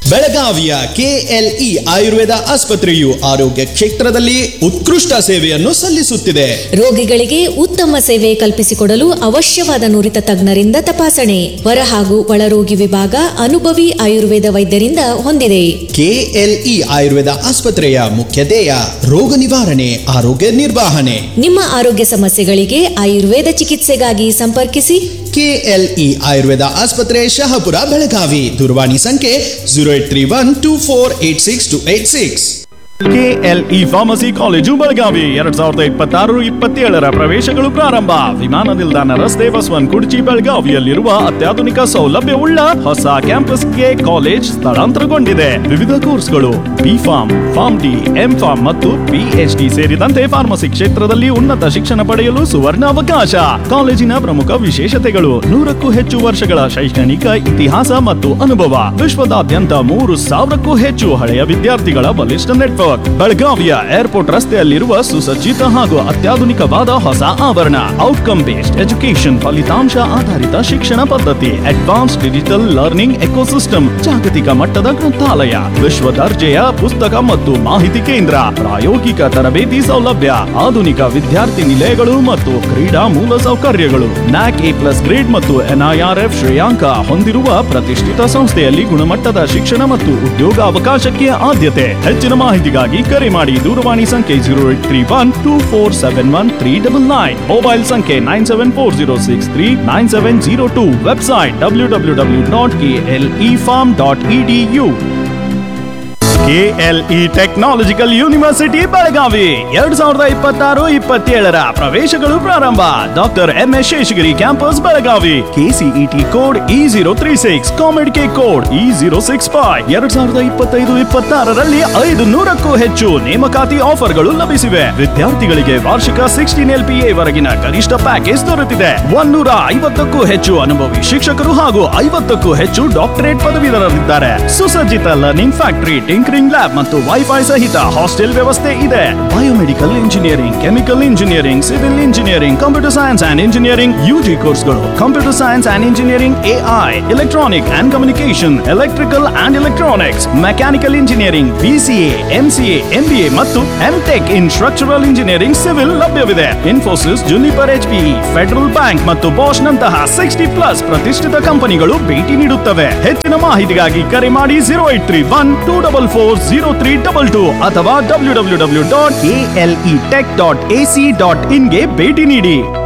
ಬೆಳಗಾವಿಯ ಕೆಎಲ್ಇ ಆಯುರ್ವೇದ ಆಸ್ಪತ್ರೆಯು ಆರೋಗ್ಯ ಕ್ಷೇತ್ರದಲ್ಲಿ ಉತ್ಕೃಷ್ಟ ಸೇವೆಯನ್ನು ಸಲ್ಲಿಸುತ್ತಿದೆ ರೋಗಿಗಳಿಗೆ ಉತ್ತಮ ಸೇವೆ ಕಲ್ಪಿಸಿಕೊಡಲು ಅವಶ್ಯವಾದ ನುರಿತ ತಜ್ಞರಿಂದ ತಪಾಸಣೆ ಹೊರ ಹಾಗೂ ಒಳರೋಗಿ ವಿಭಾಗ ಅನುಭವಿ ಆಯುರ್ವೇದ ವೈದ್ಯರಿಂದ ಹೊಂದಿದೆ ಕೆಎಲ್ಇ ಆಯುರ್ವೇದ ಆಸ್ಪತ್ರೆಯ ಮುಖ್ಯ ಧ್ಯೇಯ ರೋಗ ನಿವಾರಣೆ ಆರೋಗ್ಯ ನಿರ್ವಹಣೆ ನಿಮ್ಮ ಆರೋಗ್ಯ ಸಮಸ್ಯೆಗಳಿಗೆ ಆಯುರ್ವೇದ ಚಿಕಿತ್ಸೆಗಾಗಿ ಸಂಪರ್ಕಿಸಿ ಕೆಎಲ್ಇ ಆಯುರ್ವೇದ ಆಸ್ಪತ್ರೆ ಶಹಾಪುರ ಬೆಳಗಾವಿ ದೂರವಾಣಿ ಸಂಖ್ಯೆ zero eight three one two four eight six two eight six KLE pharmacy college Belagavi ಎರಡ್ ಸಾವಿರದ ಇಪ್ಪತ್ತಾರು ಇಪ್ಪತ್ತೇಳರ ಪ್ರವೇಶಗಳು ಪ್ರಾರಂಭ ವಿಮಾನ ನಿಲ್ದಾಣ ರಸ್ತೆ ಬಸವನ್ ಕುರ್ಚಿ ಬೆಳಗಾವಿಯಲ್ಲಿರುವ ಅತ್ಯಾಧುನಿಕ ಸೌಲಭ್ಯವುಳ್ಳ ಹೊಸ ಕ್ಯಾಂಪಸ್ಗೆ ಕಾಲೇಜ್ ಸ್ಥಳಾಂತರಗೊಂಡಿದೆ ವಿವಿಧ ಕೋರ್ಸ್ಗಳು B pharm pharm D M pharm ಮತ್ತು ಪಿಎಚ್ಡಿ ಸೇರಿದಂತೆ ಫಾರ್ಮಸಿ ಕ್ಷೇತ್ರದಲ್ಲಿ ಉನ್ನತ ಶಿಕ್ಷಣ ಪಡೆಯಲು ಸುವರ್ಣ ಅವಕಾಶ ಕಾಲೇಜಿನ ಪ್ರಮುಖ ವಿಶೇಷತೆಗಳು ನೂರಕ್ಕೂ ಹೆಚ್ಚು ವರ್ಷಗಳ ಶೈಕ್ಷಣಿಕ ಇತಿಹಾಸ ಮತ್ತು ಅನುಭವ ವಿಶ್ವದಾದ್ಯಂತ ಮೂರು ಸಾವಿರಕ್ಕೂ ಹೆಚ್ಚು ಹಳೆಯ ವಿದ್ಯಾರ್ಥಿಗಳ ಬಲಿಷ್ಠ ನೆಟ್ವರ್ಕ್ ಬೆಳಗಾವಿಯ ಏರ್ಪೋರ್ಟ್ ರಸ್ತೆಯಲ್ಲಿರುವ ಸುಸಜ್ಜಿತ ಹಾಗೂ ಅತ್ಯಾಧುನಿಕವಾದ ಹೊಸ ಆವರಣ ಔಟ್ಕಮ್ ಬೇಸ್ಡ್ ಎಜುಕೇಶನ್ ಫಲಿತಾಂಶ ಆಧಾರಿತ ಶಿಕ್ಷಣ ಪದ್ಧತಿ ಅಡ್ವಾನ್ಸ್ ಡಿಜಿಟಲ್ ಲರ್ನಿಂಗ್ ಎಕೋಸಿಸ್ಟಮ್ ಜಾಗತಿಕ ಮಟ್ಟದ ಗ್ರಂಥಾಲಯ ವಿಶ್ವ ದರ್ಜೆಯ ಪುಸ್ತಕ ಮತ್ತು ಮಾಹಿತಿ ಕೇಂದ್ರ ಪ್ರಾಯೋಗಿಕ ತರಬೇತಿ ಸೌಲಭ್ಯ ಆಧುನಿಕ ವಿದ್ಯಾರ್ಥಿ ನಿಲಯಗಳು ಮತ್ತು ಕ್ರೀಡಾ ಮೂಲ ಸೌಕರ್ಯಗಳು ನ್ಯಾಕ್ ಎ ಪ್ಲಸ್ ಗ್ರೇಡ್ ಮತ್ತು ಎನ್ಐಆರ್ಎಫ್ ಶ್ರೇಯಾಂಕ ಹೊಂದಿರುವ ಪ್ರತಿಷ್ಠಿತ ಸಂಸ್ಥೆಯಲ್ಲಿ ಗುಣಮಟ್ಟದ ಶಿಕ್ಷಣ ಮತ್ತು ಉದ್ಯೋಗಾವಕಾಶಕ್ಕೆ ಆದ್ಯತೆ ಹೆಚ್ಚಿನ ಮಾಹಿತಿಗಾಗಿ ಕರೆ ಮಾಡಿ ದೂರವಾಣಿ ಸಂಖ್ಯೆ zero eight three one two four seven one three double nine mobile ಸಂಖ್ಯೆ nine seven four zero six three nine seven zero two website W W W dot K L E pharm dot E D U KLE technological university Belagavi ಎರಡ್ ಸಾವಿರದ ಇಪ್ಪತ್ತಾರು ಇಪ್ಪತ್ತೇಳರ ಪ್ರವೇಶಗಳು ಪ್ರಾರಂಭ doctor M S Seshagiri campus Belagavi KCET code E zero three six COMEDK code E zero six five ಎರಡ್ ಸಾವಿರದ ಇಪ್ಪತ್ತೈದು ಇಪ್ಪತ್ತಾರರಲ್ಲಿ ಐದು ನೂರಕ್ಕೂ ಹೆಚ್ಚು ನೇಮಕಾತಿ ಆಫರ್ಗಳು ಲಭಿಸಿವೆ ವಿದ್ಯಾರ್ಥಿಗಳಿಗೆ ವಾರ್ಷಿಕ ಸಿಕ್ಸ್ಟೀನ್ ಎಲ್ ಪಿ ಎ ವರೆಗಿನ ಗರಿಷ್ಠ ಪ್ಯಾಕೇಜ್ ದೊರೆತಿದೆ ಒನ್ನೂರ ಐವತ್ತಕ್ಕೂ ಹೆಚ್ಚು ಅನುಭವಿ ಶಿಕ್ಷಕರು ಹಾಗೂ ಐವತ್ತಕ್ಕೂ ಹೆಚ್ಚು ಡಾಕ್ಟರೇಟ್ ಪದವೀಧರರಿದ್ದಾರೆ ಸುಸಜ್ಜಿತ ಲರ್ನಿಂಗ್ ಫ್ಯಾಕ್ಟರಿ ಟಿಂಕರಿಂಗ್ ಲ್ಯಾಬ್ ಮತ್ತು ವೈಫೈ ಸಹಿತ ಹಾಸ್ಟೆಲ್ ವ್ಯವಸ್ಥೆ ಇದೆ biomedical engineering chemical engineering civil engineering computer science and engineering UG ಕೋರ್ಸ್ಗಳು computer science and engineering AI electronic and communication electrical and electronics mechanical engineering BCA MCA MBA ಮತ್ತು MTech in structural engineering civil ಲಭ್ಯವಿದೆ Infosys Juniper HPE Federal Bank ಮತ್ತು Bosch ನಂತಹ sixty plus ಪ್ರತಿಷ್ಠಿತ ಕಂಪನಿಗಳು ಭೇಟಿ ನೀಡುತ್ತವೆ ಹೆಚ್ಚಿನ ಮಾಹಿತಿಗಾಗಿ ಕರೆ ಮಾಡಿ zero eight three one two double four zero three double two ಅಥವಾ W W W dot L E tech dot AC dot ಇನ್ಗೆ ಭೇಟಿ ನೀಡಿ